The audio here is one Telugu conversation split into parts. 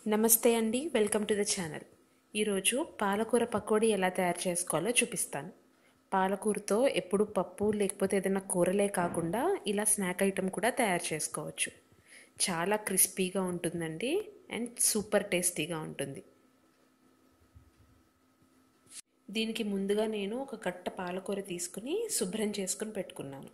నమస్తే అండి వెల్కమ్ టు ద ఛానల్ ఈరోజు పాలకూర పకోడీ ఎలా తయారు చేసుకోవాలో చూపిస్తాను పాలకూరతో ఎప్పుడు పప్పు లేకపోతే ఏదైనా కూరలే కాకుండా ఇలా స్నాక్ ఐటెం కూడా తయారు చేసుకోవచ్చు చాలా క్రిస్పీగా ఉంటుందండి అండ్ సూపర్ టేస్టీగా ఉంటుంది దీనికి ముందుగా నేను ఒక కట్ట పాలకూర తీసుకుని శుభ్రం చేసుకుని పెట్టుకున్నాను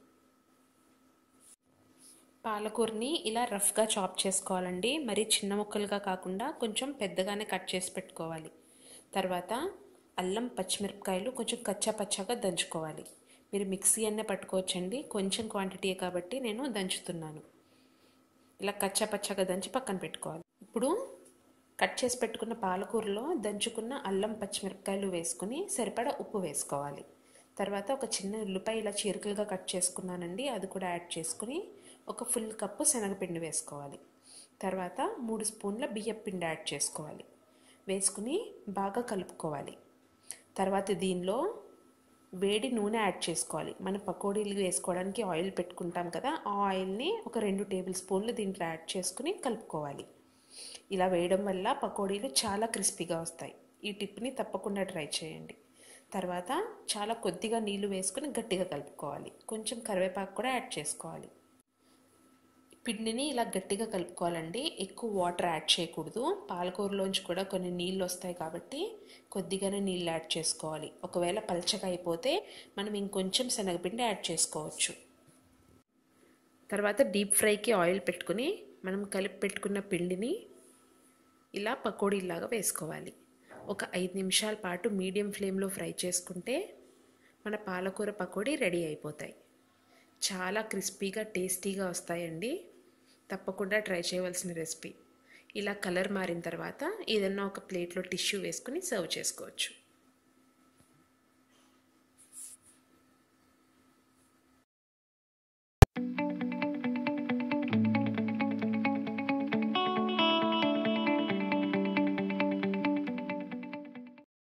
పాలకూరని ఇలా రఫ్గా చాప్ చేసుకోవాలండి మరి చిన్న ముక్కలుగా కాకుండా కొంచెం పెద్దగానే కట్ చేసి పెట్టుకోవాలి తర్వాత అల్లం పచ్చిమిరపకాయలు కొంచెం కచ్చా పచ్చాగా దంచుకోవాలి మీరు మిక్సీ అనే పట్టుకోవచ్చండి కొంచెం క్వాంటిటీయే కాబట్టి నేను దంచుతున్నాను ఇలా కచ్చా పచ్చాగా దంచి పక్కన పెట్టుకోవాలి ఇప్పుడు కట్ చేసి పెట్టుకున్న పాలకూరలో దంచుకున్న అల్లం పచ్చిమిరపకాయలు వేసుకుని సరిపడా ఉప్పు వేసుకోవాలి తర్వాత ఒక చిన్న ఉల్లిపాయ ఇలా చీరకలుగా కట్ చేసుకున్నానండి అది కూడా యాడ్ చేసుకుని ఒక ఫుల్ కప్పు శనగపిండి వేసుకోవాలి తర్వాత మూడు స్పూన్ల బియ్యం పిండి యాడ్ చేసుకోవాలి వేసుకుని బాగా కలుపుకోవాలి తర్వాత దీనిలో వేడి నూనె యాడ్ చేసుకోవాలి మన పకోడీలు వేసుకోవడానికి ఆయిల్ పెట్టుకుంటాం కదా ఆ ఆయిల్ని ఒక రెండు టేబుల్ స్పూన్లు దీంట్లో యాడ్ చేసుకుని కలుపుకోవాలి ఇలా వేయడం వల్ల పకోడీలు చాలా క్రిస్పీగా వస్తాయి ఈ టిప్ని తప్పకుండా ట్రై చేయండి తర్వాత చాలా కొద్దిగా నీళ్లు వేసుకుని గట్టిగా కలుపుకోవాలి కొంచెం కరివేపాకు కూడా యాడ్ చేసుకోవాలి పిండిని ఇలా గట్టిగా కలుపుకోవాలండి ఎక్కువ వాటర్ యాడ్ చేయకూడదు పాలకూరలోంచి కూడా కొన్ని నీళ్ళు వస్తాయి కాబట్టి కొద్దిగానే నీళ్ళు యాడ్ చేసుకోవాలి ఒకవేళ పల్చగా అయిపోతే మనం ఇంకొంచెం శనగపిండి యాడ్ చేసుకోవచ్చు తర్వాత డీప్ ఫ్రైకి ఆయిల్ పెట్టుకుని మనం కలిపి పెట్టుకున్న పిండిని ఇలా పకోడీలాగా వేసుకోవాలి ఒక ఐదు నిమిషాల పాటు మీడియం ఫ్లేమ్లో ఫ్రై చేసుకుంటే మన పాలకూర పకోడీ రెడీ అయిపోతాయి చాలా క్రిస్పీగా టేస్టీగా వస్తాయండి తప్పకుండా ట్రై చేయవలసిన రెసిపీ ఇలా కలర్ మారిన తర్వాత ఏదన్నా ఒక ప్లేట్లో టిష్యూ వేసుకుని సర్వ్ చేసుకోవచ్చు